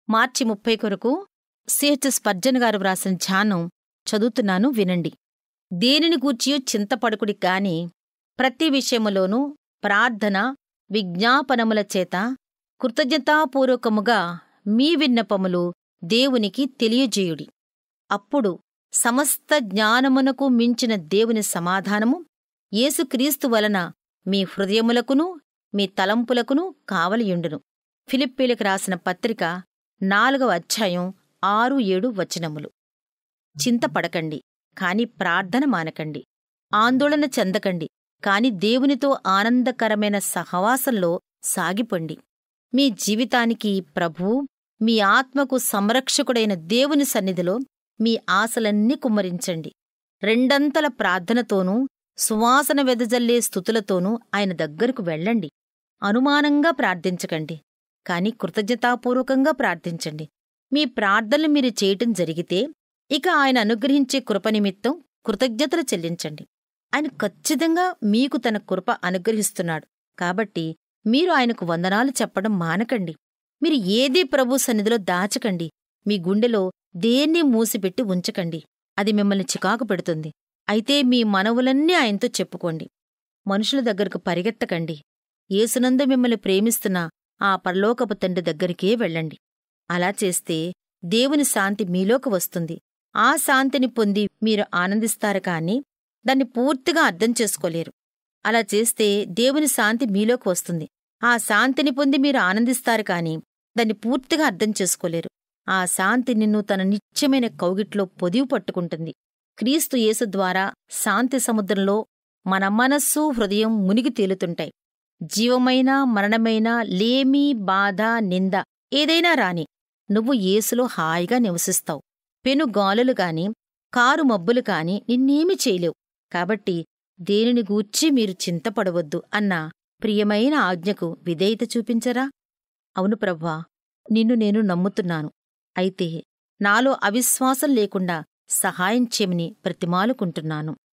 మార్చి ముప్పై కొరకు CH Spurgeon గారు వ్రాసిన ధ్యానం చదువుతున్నాను వినండి దేనిని గూర్చియో చింతపడుకుడి కాని ప్రతి విషయములోనూ ప్రార్థన విజ్ఞాపనముల చేత కృతజ్ఞతాపూర్వకముగా మీ విన్నపములు దేవునికి తెలియజేయుడి అప్పుడు సమస్త జ్ఞానమునకు మించిన దేవుని సమాధానము యేసుక్రీస్తు వలన మీ హృదయములకును మీ తలంపులకును కావలియుండును ఫిలిప్పీలకు రాసిన పత్రిక నాలుగవ అధ్యాయం ఆరు ఏడు వచనములు చింతపడకండి కాని ప్రార్థన మానకండి ఆందోళన చెందకండి కాని దేవునితో ఆనందకరమైన సహవాసంలో సాగిపొండి మీ జీవితానికి ప్రభువు మీ ఆత్మకు సంరక్షకుడైన దేవుని సన్నిధిలో మీ ఆశలన్నీ కుమ్మరించండి రెండంతల ప్రార్థనతోనూ సువాసన వెదజల్లే స్థుతులతోనూ ఆయన దగ్గరకు వెళ్ళండి అనుమానంగా ప్రార్థించకండి కాని కృతజ్ఞతాపూర్వకంగా ప్రార్థించండి మీ ప్రార్థనలు మీరు చేయటం జరిగితే ఇక ఆయన అనుగ్రహించే కృప నిమిత్తం కృతజ్ఞతలు చెల్లించండి ఆయన ఖచ్చితంగా మీకు తన కృప అనుగ్రహిస్తున్నాడు కాబట్టి మీరు ఆయనకు వందనాలు చెప్పడం మానకండి మీరు ఏదీ ప్రభు సన్నిధిలో దాచకండి మీ గుండెలో దేన్ని మూసిపెట్టి ఉంచకండి అది మిమ్మల్ని చికాకు పెడుతుంది అయితే మీ మనవులన్నీ ఆయనతో చెప్పుకోండి మనుషుల దగ్గరకు పరిగెత్తకండి యేసునందు మిమ్మల్ని ప్రేమిస్తున్న ఆ పరలోకపు తండ్రి దగ్గరికే వెళ్ళండి అలా చేస్తే దేవుని శాంతి మీలోకి వస్తుంది ఆ శాంతిని పొంది మీరు ఆనందిస్తారు కాని దాన్ని పూర్తిగా అర్థం చేసుకోలేరు అలా చేస్తే దేవుని శాంతి మీలోకి వస్తుంది ఆ శాంతిని పొంది మీరు ఆనందిస్తారు కాని దాన్ని పూర్తిగా అర్థం చేసుకోలేరు ఆ శాంతి నిన్ను తన నిత్యమైన కౌగిట్లో పొదివి పట్టుకుంటుంది క్రీస్తు యేసు ద్వారా శాంతి సముద్రంలో మన మనస్సు హృదయం మునిగి తేలుతుంటాయి జీవమైన మరణమైన లేమి బాధ నింద ఏదైనా రాని నువ్వు యేసులో హాయిగా నివసిస్తావు పెను గాలులు గాని కారు మబ్బులు కాని నిన్నేమి చేయలేవు కాబట్టి దేనిని గూర్చి మీరు చింతపడవద్దు అన్న ప్రియమైన ఆజ్ఞకు విధేయత చూపించరా అవును ప్రవ్వా నిన్ను నేను నమ్ముతున్నాను అయితే నాలో అవిశ్వాసం లేకుండా సహాయం చేయమని ప్రతిమాలుకుంటున్నాను